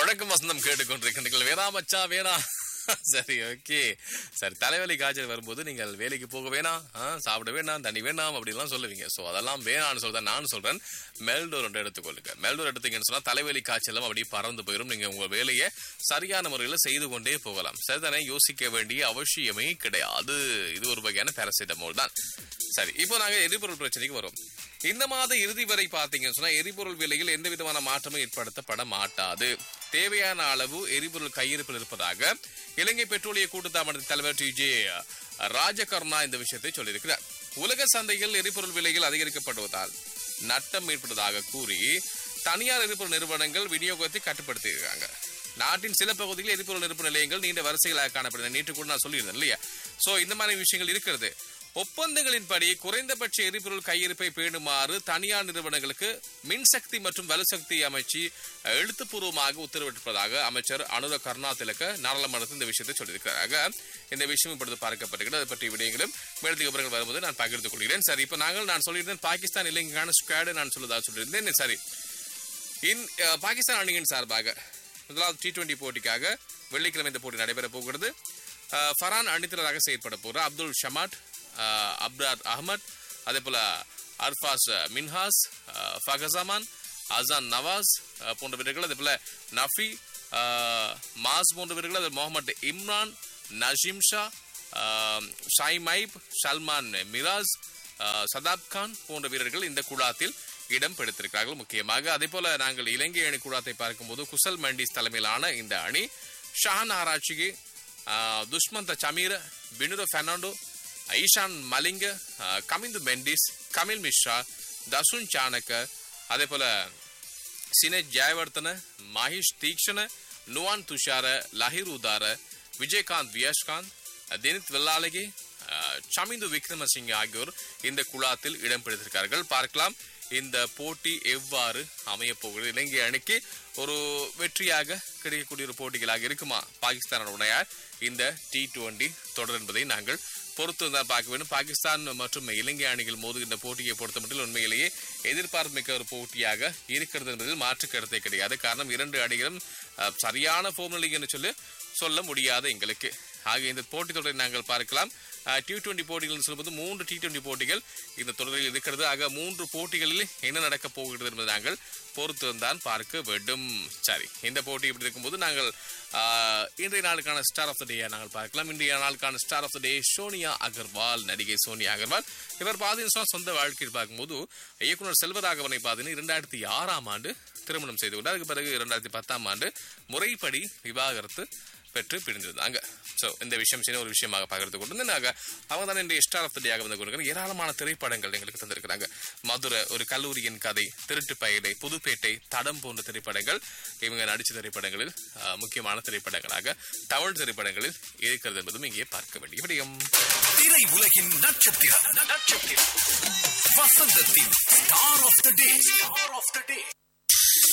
வணக்கம் வசந்தம் கேட்டுக்கொண்டிருக்கின்றீர்கள் வேணா மச்சா வேணா சரி ஓகே சரி தலைவலி காய்ச்சல் வரும்போது நீங்கள் வேலைக்கு போக வேணாம் ஆ, சாப்பிட வேணாம் தண்ணி வேணாம் அப்படிலாம் சொல்லுவீங்க ஸோ அதெல்லாம் வேணாம்னு சொல்றேன் நான் சொல்றேன் மெல்டோர் ஒன்று எடுத்துக்கொள்ளுங்க மெல்டோர் எடுத்தீங்கன்னு சொன்னா தலைவலி காய்ச்சலும் அப்படியே பறந்து போயிடும் நீங்க உங்க வேலையை சரியான முறையில் செய்து கொண்டே போகலாம் சரிதானே யோசிக்க வேண்டிய அவசியமே கிடையாது இது ஒரு வகையான பேரசிட்டமோல் தான் சரி இப்போ நாங்க எரிபொருள் பிரச்சனைக்கு வரும் இந்த மாத இறுதி வரை பாத்தீங்கன்னு சொன்னா எரிபொருள் விலையில் எந்த விதமான மாற்றமும் ஏற்படுத்தப்பட மாட்டாது தேவையான அளவு எரிபொருள் கையிருப்பில் இருப்பதாக இலங்கை பெட்ரோலிய கூட்டுத்தாமனத்தின் தலைவர் டி ஜே ராஜகர்ணா இந்த விஷயத்தை சொல்லியிருக்கிறார் உலக சந்தையில் எரிபொருள் விலைகள் அதிகரிக்கப்படுவதால் நட்டம் ஏற்பட்டதாக கூறி தனியார் எரிபொருள் நிறுவனங்கள் விநியோகத்தை கட்டுப்படுத்தியிருக்காங்க நாட்டின் சில பகுதிகளில் எரிபொருள் நிரப்பு நிலையங்கள் நீண்ட வரிசைகளாக காணப்படுது நேற்று கூட நான் சொல்லியிருந்தேன் இல்லையா சோ இந்த மாதிரி விஷயங்கள் இருக்கிறது ஒப்பந்தங்களின்படி குறைந்தபட்ச எரிபொருள் கையிருப்பை பேணுமாறு தனியார் நிறுவனங்களுக்கு மின்சக்தி மற்றும் வலுசக்தி அமைச்சு எழுத்துப்பூர்வமாக உத்தரவிட்டிருப்பதாக அமைச்சர் அனுர கருணா திலக நாடாளுமன்றத்தில் இந்த விஷயத்தை சொல்லியிருக்கிறாங்க இந்த விஷயம் இப்பொழுது பார்க்கப்படுகிறது அது பற்றிய விடயங்களும் மேலதிக விவரங்கள் வரும்போது நான் பகிர்ந்து கொள்கிறேன் சரி இப்போ நாங்கள் நான் சொல்லியிருந்தேன் பாகிஸ்தான் இலங்கைக்கான ஸ்குவாடு நான் சொல்லதாக சொல்லியிருந்தேன் சரி இன் அஹ், பாகிஸ்தான் அணியின் சார்பாக முதலாவது டி டுவெண்டி போட்டிக்காக வெள்ளிக்கிழமை இந்த போட்டி நடைபெற போகிறது அஹ், ஃபரான் அணித்தலராக செயற்பட போகிறார் அப்துல் ஷமாட் அஹ், அப்ரார் அகமத் அதே போல அர்ஃபாஸ் மின்ஹாஸ் அஹ், ஃபகசாமான் அசான் நவாஸ் அஹ், போன்ற வீரர்கள் அதே போல நஃபி அஹ், மாஸ் போன்ற வீரர்கள் அது முகமது இம்ரான் நஜீம் ஷா அஹ், ஷைமைப் சல்மான் மிராஸ் அஹ், சதாப் கான் போன்ற வீரர்கள் இந்த குழாத்தில் இடம் பிடித்திருக்கிறார்கள் முக்கியமாக அதே போல நாங்கள் இலங்கை அணி குழாத்தை பார்க்கும்போது குசல் மண்டிஸ் தலைமையிலான இந்த அணி ஷான் ஆராய்ச்சிக்கு துஷ்மந்த சமீர பினுர பெர்னாண்டோ ஈஷான் மலிங்க அஹ், கமிந்து மெண்டிஸ் கமில் மிஸ்ரா தசுன் சாணக்க அதே போல சினேஜ் ஜெயவர்தன மஹேஷ் தீக்ஷண நுவான் துஷார லஹிர் உதார விஜயகாந்த் வியாஷ்காந்த் தினித் வெள்ளாலகி அஹ், சமிந்து விக்ரமசிங்க ஆகியோர் இந்த குழாத்தில் இடம் பிடித்திருக்கார்கள் பார்க்கலாம் இந்த போட்டி எவ்வாறு அமைய போகிறது இலங்கை அணிக்கு ஒரு வெற்றியாக கிடைக்கக்கூடிய ஒரு போட்டிகளாக இருக்குமா பாகிஸ்தான் உடையார் இந்த டி டுவெண்டி தொடர் என்பதை நாங்கள் பொறுத்து தான் பார்க்க வேண்டும் பாகிஸ்தான் மற்றும் இலங்கை அணிகள் மோதுகின்ற போட்டியை பொறுத்த மட்டும் உண்மையிலேயே எதிர்பார்ப்பு மிக்க ஒரு போட்டியாக இருக்கிறது என்பதில் மாற்று கருத்தை கிடையாது காரணம் இரண்டு அணிகளும் அஹ், சரியான ஃபோம் நிலை என்று சொல்லி சொல்ல முடியாது எங்களுக்கு ஆக இந்த போட்டி தொடரை நாங்கள் பார்க்கலாம் டி டுவெண்டி போட்டிகள் சொல்லும்போது மூன்று டி டுவெண்டி போட்டிகள் இந்த தொடரில் இருக்கிறது ஆக மூன்று போட்டிகளில் என்ன நடக்கப் போகிறது என்பதை நாங்கள் பொறுத்து தான் பார்க்க வேண்டும் சரி இந்த போட்டி இப்படி இருக்கும்போது நாங்கள் ஆஹ், இன்றைய நாளுக்கான ஸ்டார் ஆஃப் த டே நாங்கள் பார்க்கலாம் இன்றைய நாளுக்கான star of the day Sonia Agarwal நடிகை சோனியா அகர்வால் இவர் பார்த்தீங்கன்னா சொந்த வாழ்க்கையில் பார்க்கும்போது இயக்குனர் செல்வராகவனை பார்த்தீங்கன்னா இரண்டாயிரத்தி ஆறாம் ஆண்டு திருமணம் செய்து கொண்டார் அதுக்கு பிறகு இரண்டாயிரத்தி பத்தாம் ஆண்டு முறைப்படி விவாகரத்து பெற்று பிரிந்திருந்தாங்க ஸோ இந்த விஷயம் சின்ன ஒரு விஷயமாக பகிர்ந்து கொண்டு நாங்கள் அவங்க தான் இன்றைய ஸ்டார் ஆஃப் த டேயாக வந்து கொடுக்குறாங்க ஏராளமான திரைப்படங்கள் எங்களுக்கு தந்திருக்கிறாங்க மதுரை ஒரு கல்லூரியின் கதை திருட்டு பயடை புதுப்பேட்டை தடம் போன்ற திரைப்படங்கள் இவங்க நடிச்ச திரைப்படங்களில் ஆஹ், முக்கியமான திரைப்படங்களாக தமிழ் திரைப்படங்களில் இருக்கிறது என்பதும் இங்கே பார்க்க வேண்டிய விடயம் திரை உலகின் நட்சத்திரம் நட்சத்திரம் வசந்தத்தின் star of the day star of the day